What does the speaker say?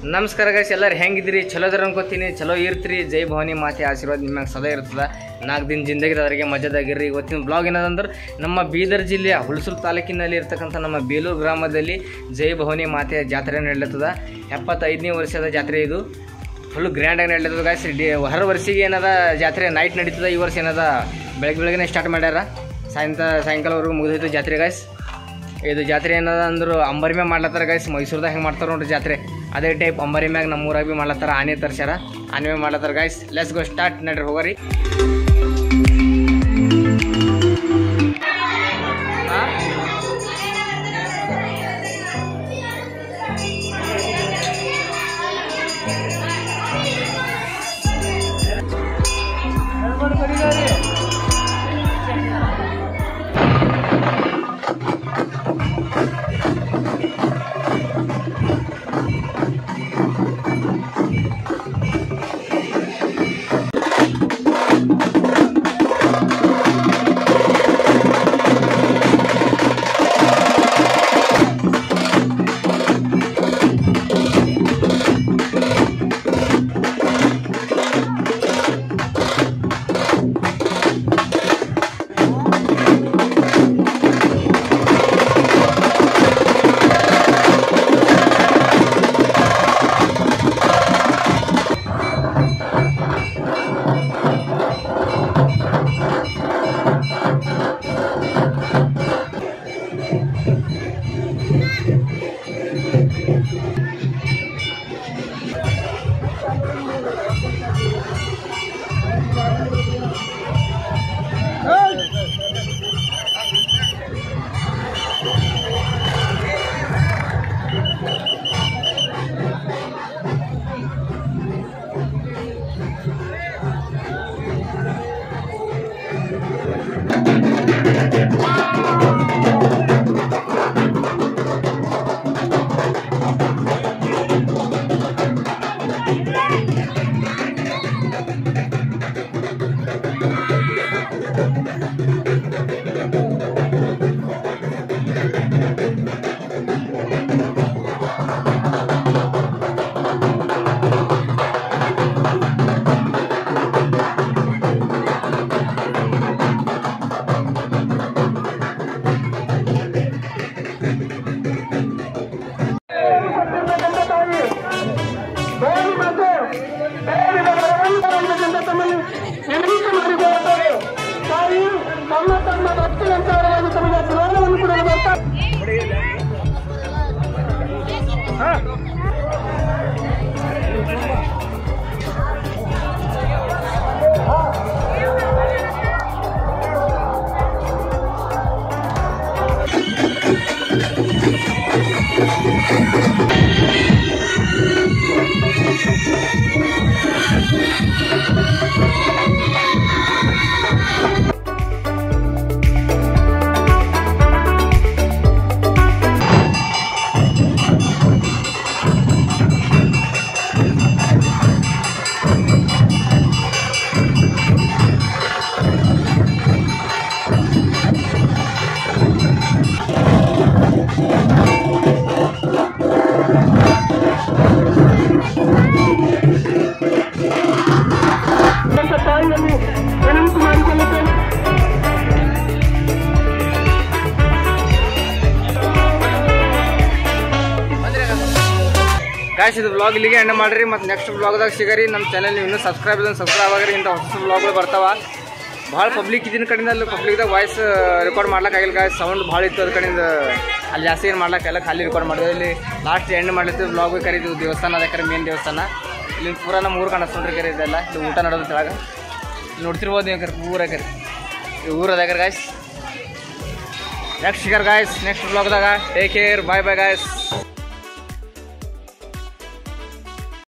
ನಮಸ್ಕಾರ ಗೈಸ್ ಎಲ್ಲರೂ ಹೆಂಗಿದ್ರಿ ಚಲೋ ಅದ್ರ ಅನ್ಕೋತೀನಿ ಚಲೋ ಇರ್ತೀರಿ ಜೈ ಭವಾನಿ ಮಾತೆ ಆಶೀರ್ವಾದ ನಿಮ್ಗೆ ಸದಾ ಇರ್ತದ ನಾಲ್ಕು ದಿನ ಜಿಂದಗಿದವರಿಗೆ ಮಜದಾಗಿರ್ರಿ ಇವತ್ತಿನ ಬ್ಲಾಗ್ ಏನದಂದ್ರೆ ನಮ್ಮ ಬೀದರ್ ಜಿಲ್ಲೆಯ ಹುಳಸೂರು ತಾಲೂಕಿನಲ್ಲಿ ಇರ್ತಕ್ಕಂಥ ನಮ್ಮ ಬೇಲೂರು ಗ್ರಾಮದಲ್ಲಿ ಜೈ ಭವಾನಿ ಮಾತೆಯ ಜಾತ್ರೆ ನಡೀತದ ಎಪ್ಪತ್ತೈದನೇ ವರ್ಷದ ಜಾತ್ರೆ ಇದು ಫುಲ್ ಗ್ರ್ಯಾಂಡಾಗಿ ನಡೀತದ ಗಾಯ್ಸ್ ಡಿ ಹೊರ ವರ್ಷಿಗೆ ಏನದ ಜಾತ್ರೆ ನೈಟ್ ನಡೀತದ ಈ ವರ್ಷ ಏನದ ಬೆಳಗ್ಗೆ ಬೆಳಗ್ಗೆ ಸ್ಟಾರ್ಟ್ ಮಾಡ್ಯಾರ ಸಾಯಂಕಾಲ ಸಾಯಂಕಾಲವರೆಗೂ ಮುಗಿದೈತೆ ಜಾತ್ರೆ ಗಾಯ್ಸ್ ಇದು ಜಾತ್ರೆ ಏನದ ಅಂದ್ರು ಅಂಬರಿ ಮ್ಯಾಗ ಮಾಡ್ಲತ್ತಾರ ಗೈಸ್ ಮೈಸೂರ್ದಾಗ ಹೆಂಗೆ ಮಾಡ್ತಾರ ನೋಡ್ರಿ ಜಾತ್ರೆ ಅದೇ ಟೈಪ್ ಅಂಬರಿ ಮ್ಯಾಗ ನಮ್ಮ ಊರಾಗ ಭೀ ಮಾಡ್ಲತ್ತಾರ ಆನೆ ತರ್ಸ್ಯಾರ ಆನೆ ಮ್ಯಾಗ ಮಾಡ್ಲತ್ತಾರ ಗೈಸ್ ಲೆಸ್ ಗೋ ಸ್ಟಾರ್ಟ್ ನಡ್ರಿ ಹೋಗರಿ ತಾಯಿ ತಮ್ಮ ತಮ್ಮ ಭಕ್ತಿಯಂತವರಾಗಿ ತಮಗೆ ಜ್ಞಾನವನ್ನು ಕೊಡಲು ಬರ್ತಾ ಅಂತ ತಾಯಿಯಲ್ಲಿ ವಿನಂತಿ ಮಾಡಿಕೊಳ್ಳುತ್ತೇನೆ ಗಾಯ್ಸ್ ಇದು ಬ್ಲಾಗ್ ಇಲ್ಲಿಗೆ ಎಂಡ್ ಮಾಡ್ರಿ ಮತ್ತು ನೆಕ್ಸ್ಟ್ ಬ್ಲಾಗ್ದಾಗ ಸಿಗರಿ ನಮ್ಮ ಚಾನಲ್ ಇನ್ನೂ ಸಬ್ಸ್ಕ್ರೈಬ್ ಇಲ್ಲ ಸಬ್ಸ್ಕ್ರೈಬ್ ಆಗಿರಿ ಇಂಥ ಹೊಸ ಬ್ಲಾಗ್ಗಳು ಬರ್ತಾವ ಭಾಳ ಪಬ್ಲಿಕ್ ಇದ್ದಿನ ಕಡೆಯಿಂದ ಅಲ್ಲಿ ಪಬ್ಲಿಕ್ದಾಗ ವಾಯ್ಸ್ ರೆಕಾರ್ಡ್ ಮಾಡ್ಲಿಕ್ಕಾಗಿಲ್ಲ ಗಾಯ್ಸ್ ಸೌಂಡ್ ಭಾಳ ಇತ್ತು ಅದ್ರ ಕಡೆಯಿಂದ ಅಲ್ಲಿ ಜಾಸ್ತಿ ಏನು ಮಾಡ್ಲಿಕ್ಕೆಲ್ಲ ಖಾಲಿ ರೆಕಾರ್ಡ್ ಮಾಡಿದ್ವಿ ಇಲ್ಲಿ ಲಾಸ್ಟ್ ಎಂಡ್ ಮಾಡ್ಲಿತ್ತು ಬ್ಲಾಗ್ ಕರೀದು ದೇವಸ್ಥಾನ ಅದ ಕರೆ ಮೇನ್ ದೇವಸ್ಥಾನ ಇಲ್ಲಿ ಪೂರ ನಮ್ಮ ಊರು ಕಾಣಿಸ್ಕೊಂಡ್ರಿ ಕರೆ ಇದೆಲ್ಲ ಇಲ್ಲಿ ಊಟ ಮಾಡೋದು ಕೆಳಗ ಇಲ್ಲಿ ನೋಡ್ತಿರ್ಬೋದು ನೀವು ಕರೆ ಊರ ಕರೆ ಈ ಊರು ಅದ ಕರೆ ಗಾಯ್ಸ್ ನೆಕ್ಸ್ಟ್ ಸಿಗರ್ ಗಾಯ್ಸ್ ನೆಕ್ಸ್ಟ್ ಬ್ಲಾಗ್ದಾಗ take care bye bye guys